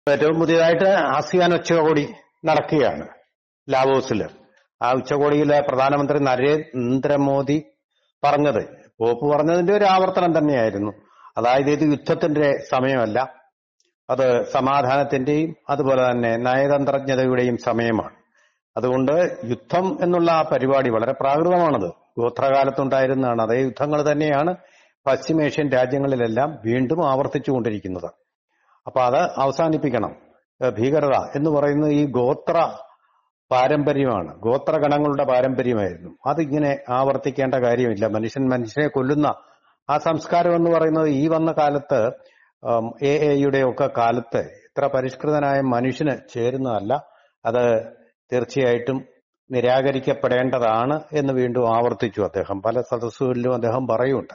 ഏറ്റവും പുതിയതായിട്ട് ആസിയാൻ ഉച്ചകോടി നടക്കുകയാണ് ലാവോസിൽ ആ ഉച്ചകോടിയിലെ പ്രധാനമന്ത്രി നരേന്ദ്രമോദി പറഞ്ഞത് പോപ്പ് പറഞ്ഞതിന്റെ ഒരു ആവർത്തനം തന്നെയായിരുന്നു അതായത് ഇത് യുദ്ധത്തിന്റെ സമയമല്ല അത് സമാധാനത്തിന്റെയും അതുപോലെ തന്നെ നയതന്ത്രജ്ഞതയുടെയും സമയമാണ് അതുകൊണ്ട് യുദ്ധം എന്നുള്ള ആ പരിപാടി വളരെ പ്രാകൃതമാണത് ഗോത്രകാലത്തുണ്ടായിരുന്നതാണ് അതേ യുദ്ധങ്ങൾ തന്നെയാണ് പശ്ചിമേഷ്യൻ രാജ്യങ്ങളിലെല്ലാം വീണ്ടും ആവർത്തിച്ചുകൊണ്ടിരിക്കുന്നത് അപ്പൊ അത് അവസാനിപ്പിക്കണം ഏഹ് ഭീകരത എന്ന് പറയുന്നത് ഈ ഗോത്ര പാരമ്പര്യമാണ് ഗോത്രഗണങ്ങളുടെ പാരമ്പര്യമായിരുന്നു അതിങ്ങനെ ആവർത്തിക്കേണ്ട കാര്യമില്ല മനുഷ്യൻ മനുഷ്യനെ കൊല്ലുന്ന ആ സംസ്കാരം എന്ന് പറയുന്നത് ഈ വന്ന കാലത്ത് എ എയുടെ ഒക്കെ കാലത്ത് ഇത്ര പരിഷ്കൃതനായ മനുഷ്യന് ചേരുന്നതല്ല അത് തീർച്ചയായിട്ടും നിരാകരിക്കപ്പെടേണ്ടതാണ് എന്ന് വീണ്ടും ആവർത്തിച്ചു അദ്ദേഹം പല സദസ്സുകളിലും അദ്ദേഹം പറയുന്നുണ്ട്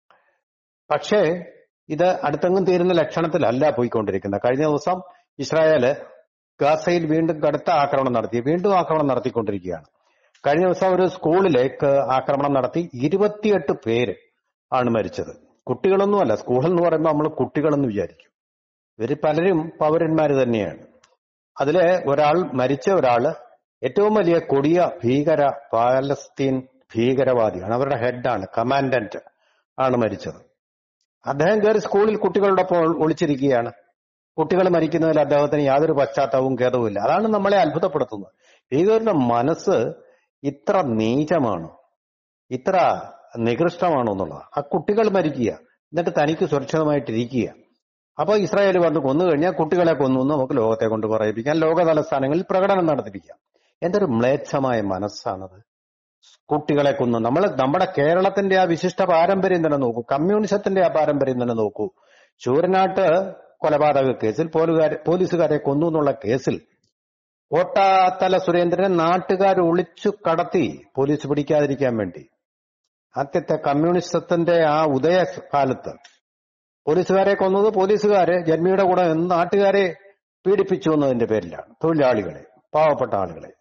പക്ഷേ ഇത് അടുത്തെങ്ങും തീരുന്ന ലക്ഷണത്തിലല്ല പോയിക്കൊണ്ടിരിക്കുന്നത് കഴിഞ്ഞ ദിവസം ഇസ്രായേല് ഗാസയിൽ വീണ്ടും കടുത്ത ആക്രമണം നടത്തി വീണ്ടും ആക്രമണം നടത്തിക്കൊണ്ടിരിക്കുകയാണ് കഴിഞ്ഞ ദിവസം ഒരു സ്കൂളിലേക്ക് ആക്രമണം നടത്തി ഇരുപത്തിയെട്ട് പേര് ആണ് മരിച്ചത് കുട്ടികളൊന്നുമല്ല സ്കൂൾ എന്ന് പറയുമ്പോൾ നമ്മൾ കുട്ടികളെന്ന് വിചാരിക്കും ഇവര് പലരും പൗരന്മാര് തന്നെയാണ് അതില് ഒരാൾ മരിച്ച ഒരാള് ഏറ്റവും വലിയ കൊടിയ ഭീകര പാലസ്തീൻ ഭീകരവാദിയാണ് അവരുടെ ഹെഡാണ് കമാൻഡന്റ് ആണ് മരിച്ചത് അദ്ദേഹം കയറി സ്കൂളിൽ കുട്ടികളോടൊപ്പം ഒളിച്ചിരിക്കുകയാണ് കുട്ടികൾ മരിക്കുന്നതിൽ അദ്ദേഹത്തിന് യാതൊരു പശ്ചാത്തലവും ഖേദവും ഇല്ല അതാണ് നമ്മളെ അത്ഭുതപ്പെടുത്തുന്നത് ഭീകരന്റെ മനസ്സ് ഇത്ര നീചമാണോ ഇത്ര നികൃഷ്ടമാണോ എന്നുള്ളത് ആ കുട്ടികൾ മരിക്കുക എന്നിട്ട് തനിക്ക് സുരക്ഷിതമായിട്ടിരിക്കുക അപ്പൊ ഇസ്രായേൽ വന്ന് കൊന്നു കഴിഞ്ഞാൽ കുട്ടികളെ കൊന്നു എന്ന് നമുക്ക് ലോകത്തെ കൊണ്ട് പറയിപ്പിക്കാം ലോക തലസ്ഥാനങ്ങളിൽ പ്രകടനം നടത്തിപ്പിക്കാം എന്തൊരു മ്ലേച്ഛമായ മനസ്സാണത് കുട്ടികളെ കൊന്നു നമ്മൾ നമ്മുടെ കേരളത്തിന്റെ ആ വിശിഷ്ട പാരമ്പര്യം തന്നെ നോക്കൂ കമ്മ്യൂണിസത്തിന്റെ ആ പാരമ്പര്യം തന്നെ നോക്കൂ ചൂരനാട്ട് കൊലപാതക കേസിൽ പോലുകാരെ പോലീസുകാരെ കൊന്നു എന്നുള്ള കേസിൽ കോട്ടാത്തല സുരേന്ദ്രനെ നാട്ടുകാർ ഒളിച്ചു കടത്തി പോലീസ് പിടിക്കാതിരിക്കാൻ വേണ്ടി ആദ്യത്തെ കമ്മ്യൂണിസത്തിന്റെ ആ ഉദയ കാലത്ത് പോലീസുകാരെ കൊന്നത് പോലീസുകാര് ജന്മിയുടെ കൂടെ നിന്ന് നാട്ടുകാരെ പീഡിപ്പിച്ചു എന്നതിന്റെ പേരിലാണ് തൊഴിലാളികളെ പാവപ്പെട്ട ആളുകളെ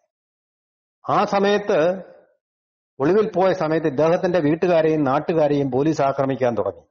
ആ സമയത്ത് ഒളിവിൽ പോയ സമയത്ത് ഇദ്ദേഹത്തിന്റെ വീട്ടുകാരെയും നാട്ടുകാരെയും പോലീസ് ആക്രമിക്കാൻ തുടങ്ങി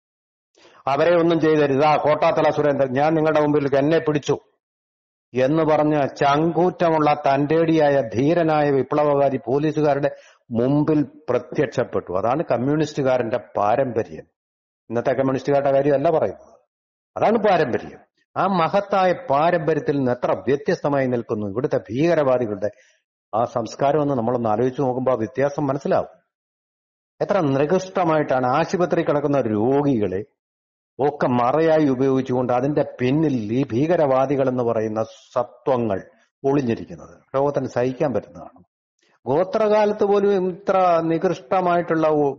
അവരെ ഒന്നും ചെയ്തരുത് ആ കോട്ടാത്തല സുരേന്ദ്രൻ ഞാൻ നിങ്ങളുടെ മുമ്പിൽ എന്നെ പിടിച്ചു എന്ന് പറഞ്ഞ ചങ്കൂറ്റമുള്ള തന്റേടിയായ ധീരനായ വിപ്ലവകാരി പോലീസുകാരുടെ മുമ്പിൽ പ്രത്യക്ഷപ്പെട്ടു അതാണ് കമ്മ്യൂണിസ്റ്റുകാരന്റെ പാരമ്പര്യം ഇന്നത്തെ കമ്മ്യൂണിസ്റ്റുകാരുടെ കാര്യമല്ല പറയുന്നത് അതാണ് പാരമ്പര്യം ആ മഹത്തായ പാരമ്പര്യത്തിൽ നിന്ന് എത്ര വ്യത്യസ്തമായി നിൽക്കുന്നു ഇവിടുത്തെ ഭീകരവാദികളുടെ ആ സംസ്കാരം എന്ന് നമ്മളൊന്ന് ആലോചിച്ച് നോക്കുമ്പോൾ ആ വ്യത്യാസം മനസ്സിലാവും എത്ര നികൃഷ്ടമായിട്ടാണ് ആശുപത്രി കിടക്കുന്ന രോഗികളെ ഒക്കെ മറയായി ഉപയോഗിച്ചുകൊണ്ട് അതിന്റെ പിന്നിൽ ഈ ഭീകരവാദികൾ എന്ന് പറയുന്ന സത്വങ്ങൾ ഒളിഞ്ഞിരിക്കുന്നത് ലോകത്തിന് സഹിക്കാൻ പറ്റുന്നതാണ് ഗോത്രകാലത്ത് പോലും ഇത്ര നികൃഷ്ടമായിട്ടുള്ള ഒ-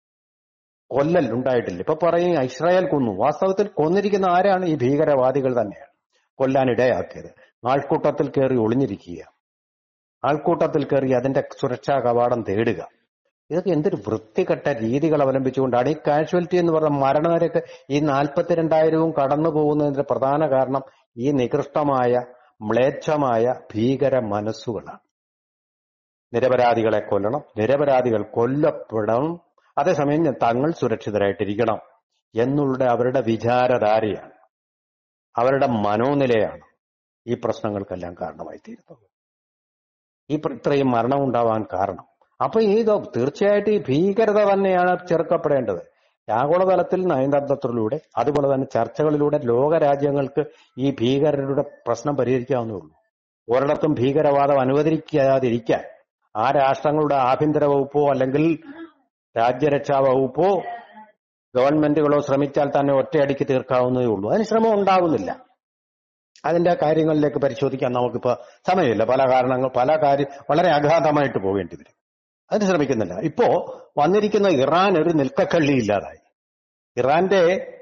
കൊല്ലൽ ഉണ്ടായിട്ടില്ല ഇപ്പൊ പറയും ഇസ്രായേൽ കൊന്നു വാസ്തവത്തിൽ കൊന്നിരിക്കുന്ന ആരാണ് ഈ ഭീകരവാദികൾ തന്നെയാണ് കൊല്ലാൻ ഇടയാക്കിയത് ആൾക്കൂട്ടത്തിൽ കയറി ഒളിഞ്ഞിരിക്കുക ആൾക്കൂട്ടത്തിൽ കയറി അതിന്റെ സുരക്ഷാ കവാടം തേടുക ഇതൊക്കെ എന്തൊരു വൃത്തികെട്ട രീതികൾ അവലംബിച്ചുകൊണ്ടാണ് ഈ കാഷ്വാലിറ്റി എന്ന് പറഞ്ഞ മരണനിരക്ക് ഈ നാൽപ്പത്തിരണ്ടായിരവും കടന്നു പോകുന്നതിന്റെ പ്രധാന കാരണം ഈ നികൃഷ്ടമായ മ്ലേച്ഛമായ ഭീകര മനസ്സുകളാണ് നിരപരാധികളെ കൊല്ലണം നിരപരാധികൾ കൊല്ലപ്പെടണം അതേസമയം തങ്ങൾ സുരക്ഷിതരായിട്ടിരിക്കണം എന്നുള്ള അവരുടെ വിചാരധാരയാണ് അവരുടെ മനോനിലയാണ് ഈ പ്രശ്നങ്ങൾക്കെല്ലാം കാരണമായി തീരുന്നത് ഈ പ്ര- ഇത്രയും മരണം ഉണ്ടാവാൻ കാരണം അപ്പൊ ഈ ഇത് തീർച്ചയായിട്ടും ഈ ഭീകരത തന്നെയാണ് ചെറുക്കപ്പെടേണ്ടത് ആഗോളതലത്തിൽ നയതന്ത്രത്തിലൂടെ അതുപോലെ തന്നെ ചർച്ചകളിലൂടെ ലോകരാജ്യങ്ങൾക്ക് ഈ ഭീകരരുടെ പ്രശ്നം പരിഹരിക്കാവുന്നേ ഉള്ളൂ ഒരിടത്തും ഭീകരവാദം അനുവദിക്കാതിരിക്കാൻ ആ രാഷ്ട്രങ്ങളുടെ ആഭ്യന്തര വകുപ്പോ അല്ലെങ്കിൽ രാജ്യരക്ഷാ വകുപ്പോ ഗവൺമെന്റുകളോ ശ്രമിച്ചാൽ തന്നെ ഒറ്റയടിക്ക് തീർക്കാവുന്നതേ ഉള്ളൂ അതിന് ശ്രമം ഉണ്ടാവുന്നില്ല അതിന്റെ കാര്യങ്ങളിലേക്ക് പരിശോധിക്കാൻ നമുക്കിപ്പോ സമയമില്ല പല കാരണങ്ങൾ പല കാര്യം വളരെ അഗാധമായിട്ട് പോകേണ്ടി വരും അതിന് ശ്രമിക്കുന്നില്ല ഇപ്പോ വന്നിരിക്കുന്ന ഇറാൻ ഒരു നിൽക്കക്കള്ളി ഇല്ലാതായി ഇറാന്റെ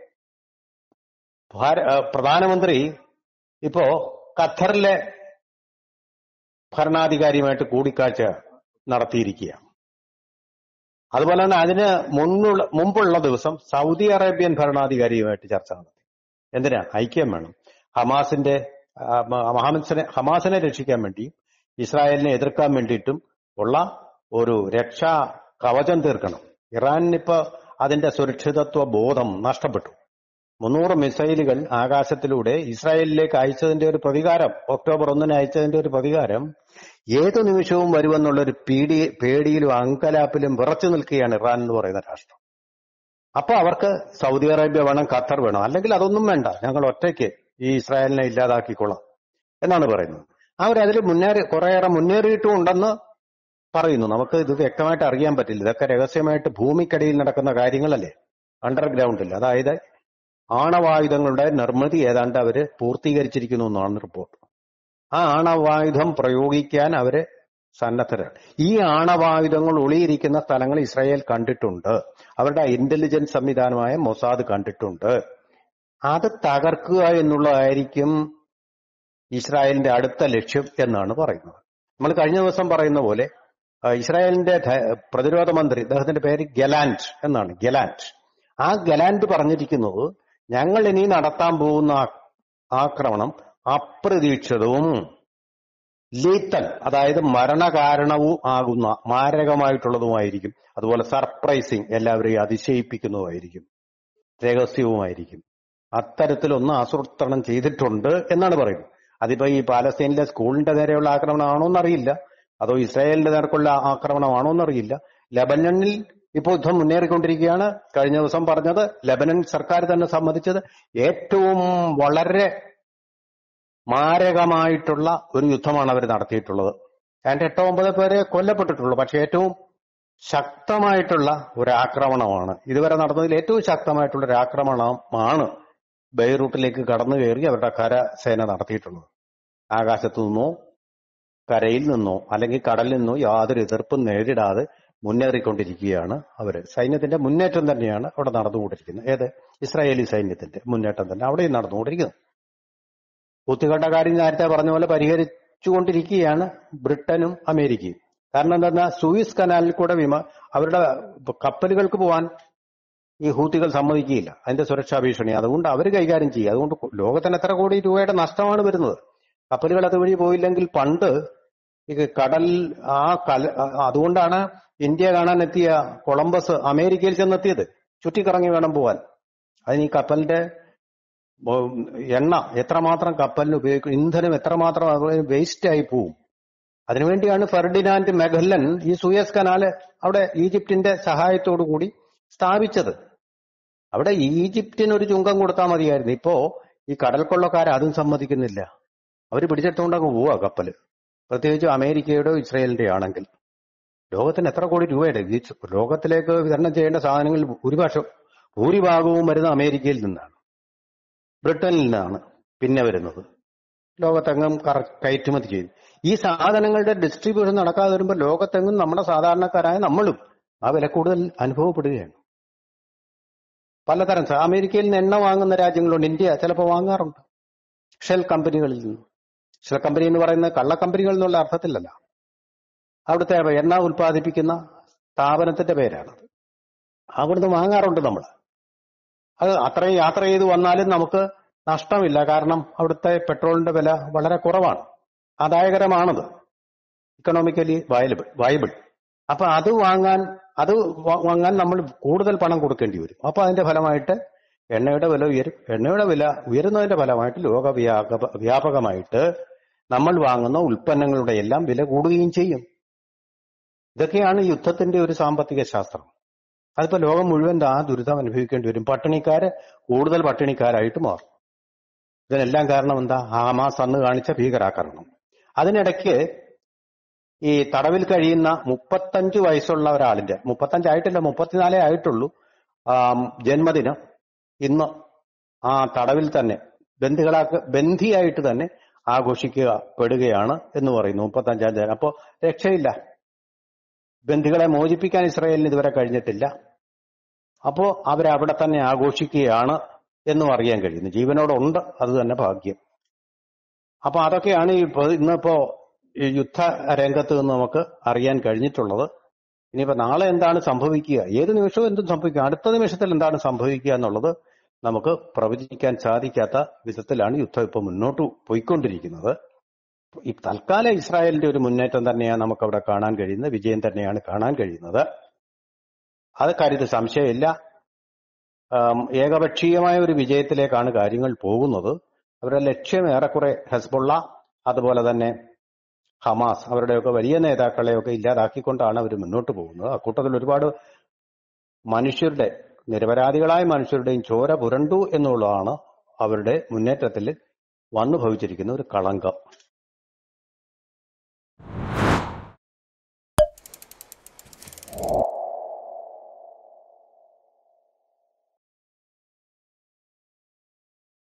ഭാര- ആ, പ്രധാനമന്ത്രി ഇപ്പോ ഖത്തറിലെ ഭരണാധികാരിയുമായിട്ട് കൂടിക്കാഴ്ച നടത്തിയിരിക്കുകയാണ് അതുപോലെ തന്നെ അതിന് മുന്നുള്ള മുമ്പുള്ള ദിവസം സൗദി അറേബ്യൻ ഭരണാധികാരിയുമായിട്ട് ചർച്ച നടത്തി എന്തിനാ ഐക്യം വേണം ഹമാസിന്റെ ആ, മ- ഹമാസിനെ ഹമാസിനെ രക്ഷിക്കാൻ വേണ്ടി ഇസ്രായേലിനെ എതിർക്കാൻ വേണ്ടിയിട്ടും ഉള്ള ഒരു രക്ഷാ കവചം തീർക്കണം ഇറാനിപ്പോ അതിന്റെ സുരക്ഷിതത്വ ബോധം നഷ്ടപ്പെട്ടു മുന്നൂറ് മിസൈലുകൾ ആകാശത്തിലൂടെ ഇസ്രായേലിലേക്ക് അയച്ചതിന്റെ ഒരു പ്രതികാരം ഒക്ടോബർ ഒന്നിന് അയച്ചതിന്റെ ഒരു പ്രതികാരം ഏതു നിമിഷവും വരുമെന്നുള്ള ഒരു പീടി പേടിയിലും അങ്കലാപ്പിലും വിറച്ചു നിൽക്കുകയാണ് ഇറാൻ എന്ന് പറയുന്ന രാഷ്ട്രം അപ്പൊ അവർക്ക് സൗദി അറേബ്യ വേണം ഖത്തർ വേണം അല്ലെങ്കിൽ അതൊന്നും വേണ്ട ഞങ്ങൾ ഒറ്റയ്ക്ക് ഈ ഇസ്രായേലിനെ ഇല്ലാതാക്കിക്കൊള്ളാം എന്നാണ് പറയുന്നത് അവരതിൽ മുന്നേറി കുറേയേറെ മുന്നേറിയിട്ടും ഉണ്ടെന്ന് പറയുന്നു നമുക്ക് ഇത് വ്യക്തമായിട്ട് അറിയാൻ പറ്റില്ല ഇതൊക്കെ രഹസ്യമായിട്ട് ഭൂമിക്കടിയിൽ നടക്കുന്ന കാര്യങ്ങളല്ലേ അണ്ടർഗ്രൗണ്ടിൽ അതായത് ആണവായുധങ്ങളുടെ നിർമ്മിതി ഏതാണ്ട് അവര് പൂർത്തീകരിച്ചിരിക്കുന്നു എന്നാണ് റിപ്പോർട്ട് ആ ആണവായുധം പ്രയോഗിക്കാൻ അവര് സന്നദ്ധരാണ് ഈ ആണവായുധങ്ങൾ ഒളിയിരിക്കുന്ന സ്ഥലങ്ങൾ ഇസ്രായേൽ കണ്ടിട്ടുണ്ട് അവരുടെ ഇന്റലിജൻസ് സംവിധാനമായ മൊസാദ് കണ്ടിട്ടുണ്ട് അത് തകർക്കുക എന്നുള്ളതായിരിക്കും ഇസ്രായേലിന്റെ അടുത്ത ലക്ഷ്യം എന്നാണ് പറയുന്നത് നമ്മൾ കഴിഞ്ഞ ദിവസം പറയുന്ന പോലെ ആ, ഇസ്രായേലിന്റെ ധ- പ്രതിരോധ മന്ത്രി അദ്ദേഹത്തിന്റെ പേര് ഗലാൻഡ് എന്നാണ് ഗലാൻഡ് ആ ഗലാൻഡ് പറഞ്ഞിരിക്കുന്നത് ഞങ്ങൾ ഇനി നടത്താൻ പോകുന്ന ആ- ആക്രമണം അപ്രതീക്ഷിതവും ലീത്തൽ അതായത് മരണകാരണവും ആകുന്ന മാരകമായിട്ടുള്ളതുമായിരിക്കും അതുപോലെ സർപ്രൈസിങ് എല്ലാവരെയും അതിശയിപ്പിക്കുന്നതുമായിരിക്കും രഹസ്യവുമായിരിക്കും അത്തരത്തിലൊന്ന് ആസൂത്രണം ചെയ്തിട്ടുണ്ട് എന്നാണ് പറയുന്നത് അതിപ്പോ ഈ പാലസ്തീനിലെ സ്കൂളിന്റെ നേരെയുള്ള ആക്രമണമാണോ എന്നറിയില്ല അതോ ഇസ്രായേലിന്റെ നേർക്കുള്ള ആക്രമണമാണോ എന്നറിയില്ല ലബനനിൽ ഇപ്പോൾ യുദ്ധം മുന്നേറിക്കൊണ്ടിരിക്കുകയാണ് കഴിഞ്ഞ ദിവസം പറഞ്ഞത് ലബനൻ സർക്കാർ തന്നെ സമ്മതിച്ചത് ഏറ്റവും വളരെ മാരകമായിട്ടുള്ള ഒരു യുദ്ധമാണ് അവർ നടത്തിയിട്ടുള്ളത് അതിന്റെ എട്ടോ ഒമ്പത് പേരെ കൊല്ലപ്പെട്ടിട്ടുള്ളൂ പക്ഷെ ഏറ്റവും ശക്തമായിട്ടുള്ള ഒരു ആക്രമണമാണ് ഇതുവരെ നടന്നതിൽ ഏറ്റവും ശക്തമായിട്ടുള്ള ഒരു ആക്രമണമാണ് ബെയ്റൂട്ടിലേക്ക് കടന്നു കയറി അവരുടെ കരസേന നടത്തിയിട്ടുള്ളത് ആകാശത്തു നിന്നോ കരയിൽ നിന്നോ അല്ലെങ്കിൽ കടലിൽ നിന്നോ യാതൊരു എതിർപ്പും നേരിടാതെ മുന്നേറിക്കൊണ്ടിരിക്കുകയാണ് അവര് സൈന്യത്തിന്റെ മുന്നേറ്റം തന്നെയാണ് അവിടെ നടന്നുകൊണ്ടിരിക്കുന്നത് ഏത് ഇസ്രായേലി സൈന്യത്തിന്റെ മുന്നേറ്റം തന്നെ അവിടെയും നടന്നുകൊണ്ടിരിക്കുന്നത് കുത്തിക്കണ്ട കാര്യം നേരത്തെ പറഞ്ഞ പോലെ പരിഹരിച്ചുകൊണ്ടിരിക്കുകയാണ് ബ്രിട്ടനും അമേരിക്കയും കാരണം എന്താ സൂയിസ് കനാലിൽ കൂടെ വിമ അവരുടെ കപ്പലുകൾക്ക് പോവാൻ ഈ ഹൂത്തികൾ സമ്മതിക്കുകയില്ല അതിന്റെ സുരക്ഷാ ഭീഷണി അതുകൊണ്ട് അവർ കൈകാര്യം ചെയ്യുക അതുകൊണ്ട് ലോകത്തിന് എത്ര കോടി രൂപയുടെ നഷ്ടമാണ് വരുന്നത് കപ്പലുകൾ അതുവഴി പോയില്ലെങ്കിൽ പണ്ട് ഈ കടൽ ആ കല അതുകൊണ്ടാണ് ഇന്ത്യ കാണാൻ എത്തിയ കൊളംബസ് അമേരിക്കയിൽ ചെന്നെത്തിയത് ചുറ്റിക്കറങ്ങി വേണം പോവാൻ അതിന് ഈ കപ്പലിന്റെ ഉം, എണ്ണ എത്രമാത്രം കപ്പലിന് ഉപയോഗിക്കും ഇന്ധനം എത്രമാത്രം വേസ്റ്റ് ആയി പോവും അതിനുവേണ്ടിയാണ് ഫെർഡിനാൻഡ് മെഗല്ലൻ ഈ സൂയസ് കനാല് അവിടെ ഈജിപ്തിന്റെ സഹായത്തോടു കൂടി സ്ഥാപിച്ചത് അവിടെ ഈജിപ്തിന് ഒരു ചുങ്കം കൊടുത്താൽ മതിയായിരുന്നു ഇപ്പോ ഈ കടൽ കൊള്ളക്കാർ അതും സമ്മതിക്കുന്നില്ല അവർ പിടിച്ചെടുത്തുകൊണ്ടങ്ങ് പോവാ കപ്പല് പ്രത്യേകിച്ച് അമേരിക്കയുടെയോ ഇസ്രയേലിന്റെയോ ആണെങ്കിൽ ലോകത്തിന് എത്ര കോടി രൂപയുടെ ഈ ലോകത്തിലേക്ക് വിതരണം ചെയ്യേണ്ട സാധനങ്ങൾ ഭൂരിപക്ഷം ഭൂരിഭാഗവും വരുന്ന അമേരിക്കയിൽ നിന്നാണ് ബ്രിട്ടനിൽ നിന്നാണ് പിന്നെ വരുന്നത് ലോകത്തെങ്ങും കറ- കയറ്റുമതി ചെയ്തു ഈ സാധനങ്ങളുടെ ഡിസ്ട്രിബ്യൂഷൻ നടക്കാതെ വരുമ്പോൾ ലോകത്തെങ്ങും നമ്മുടെ സാധാരണക്കാരായ നമ്മളും ആ വില കൂടുതൽ അനുഭവപ്പെടുകയാണ് പലതരം സ- അമേരിക്കയിൽ നിന്ന് എണ്ണ വാങ്ങുന്ന രാജ്യങ്ങളുണ്ട് ഇന്ത്യ ചിലപ്പോൾ വാങ്ങാറുണ്ട് ഷെൽ കമ്പനികളിൽ നിന്ന് ഷെൽ കമ്പനി എന്ന് പറയുന്നത് കള്ള കമ്പനികൾ എന്നുള്ള അർത്ഥത്തിലല്ല അവിടുത്തെ എണ്ണ ഉൽപ്പാദിപ്പിക്കുന്ന സ്ഥാപനത്തിന്റെ പേരാണത് അവിടുന്ന് വാങ്ങാറുണ്ട് നമ്മൾ അത് അത്രയും യാത്ര ചെയ്ത് വന്നാലും നമുക്ക് നഷ്ടമില്ല കാരണം അവിടുത്തെ പെട്രോളിന്റെ വില വളരെ കുറവാണ് ആദായകരമാണത് ഇക്കണോമിക്കലി വയലബിൾ വയബിൾ അപ്പൊ അത് വാങ്ങാൻ അത് വാ- വാങ്ങാൻ നമ്മൾ കൂടുതൽ പണം കൊടുക്കേണ്ടി വരും അപ്പൊ അതിന്റെ ഫലമായിട്ട് എണ്ണയുടെ വില ഉയരും എണ്ണയുടെ വില ഉയരുന്നതിന്റെ ഫലമായിട്ട് ലോക വ്യാപ- വ്യാപകമായിട്ട് നമ്മൾ വാങ്ങുന്ന ഉൽപ്പന്നങ്ങളുടെ എല്ലാം വില കൂടുകയും ചെയ്യും ഇതൊക്കെയാണ് യുദ്ധത്തിന്റെ ഒരു സാമ്പത്തിക ശാസ്ത്രം അതിപ്പോ ലോകം മുഴുവൻ ആ ദുരിതം അനുഭവിക്കേണ്ടി വരും പട്ടിണിക്കാര് കൂടുതൽ പട്ടിണിക്കാരായിട്ട് മാറും ഇതിനെല്ലാം കാരണം എന്താ ഹമാസ് അന്ന് കാണിച്ച ഭീകരാക്രമണം അതിനിടയ്ക്ക് ഈ തടവിൽ കഴിയുന്ന മുപ്പത്തഞ്ച് വയസ്സുള്ള ഒരാളിന്റെ മുപ്പത്തഞ്ചായിട്ടില്ല മുപ്പത്തിനാലേ ആയിട്ടുള്ളൂ ആം, ജന്മദിനം ഇന്ന് ആ തടവിൽ തന്നെ ബന്ധികളാക്ക ബന്ധിയായിട്ട് തന്നെ ആഘോഷിക്കുക പെടുകയാണ് എന്ന് പറയുന്നു മുപ്പത്തഞ്ചാം തീയതി അപ്പോ രക്ഷയില്ല ബന്ധികളെ മോചിപ്പിക്കാൻ ഇസ്രായേലിന് ഇതുവരെ കഴിഞ്ഞിട്ടില്ല അപ്പോ അവരവിടെ തന്നെ ആഘോഷിക്കുകയാണ് എന്നും അറിയാൻ കഴിയുന്നു ജീവനോടുണ്ട് അത് തന്നെ ഭാഗ്യം അപ്പൊ അതൊക്കെയാണ് ഈ ഇപ്പൊ ഇന്നിപ്പോ ഈ യുദ്ധ രംഗത്ത് നിന്ന് നമുക്ക് അറിയാൻ കഴിഞ്ഞിട്ടുള്ളത് ഇനിയിപ്പോ നാളെ എന്താണ് സംഭവിക്കുക ഏത് നിമിഷവും എന്തും സംഭവിക്കുക അടുത്ത നിമിഷത്തിൽ എന്താണ് സംഭവിക്കുക എന്നുള്ളത് നമുക്ക് പ്രവചിക്കാൻ സാധിക്കാത്ത വിധത്തിലാണ് യുദ്ധം ഇപ്പൊ മുന്നോട്ട് പോയിക്കൊണ്ടിരിക്കുന്നത് ഈ തൽക്കാലം ഇസ്രായേലിന്റെ ഒരു മുന്നേറ്റം തന്നെയാണ് നമുക്ക് അവിടെ കാണാൻ കഴിയുന്നത് വിജയം തന്നെയാണ് കാണാൻ കഴിയുന്നത് അത് കാര്യത്തിൽ സംശയമില്ല ആം, ഏകപക്ഷീയമായ ഒരു വിജയത്തിലേക്കാണ് കാര്യങ്ങൾ പോകുന്നത് അവരുടെ ലക്ഷ്യം ഏറെക്കുറെ ഹെസ്ബുള്ള അതുപോലെ തന്നെ ഹമാസ് അവരുടെയൊക്കെ വലിയ നേതാക്കളെയൊക്കെ ഇല്ലാതാക്കിക്കൊണ്ടാണ് അവർ മുന്നോട്ട് പോകുന്നത് അക്കൂട്ടത്തിൽ ഒരുപാട് മനുഷ്യരുടെ നിരപരാധികളായ മനുഷ്യരുടെയും ചോര പുരണ്ടു എന്നുള്ളതാണ് അവരുടെ മുന്നേറ്റത്തിൽ വന്നു ഭവിച്ചിരിക്കുന്ന ഒരു കളങ്കം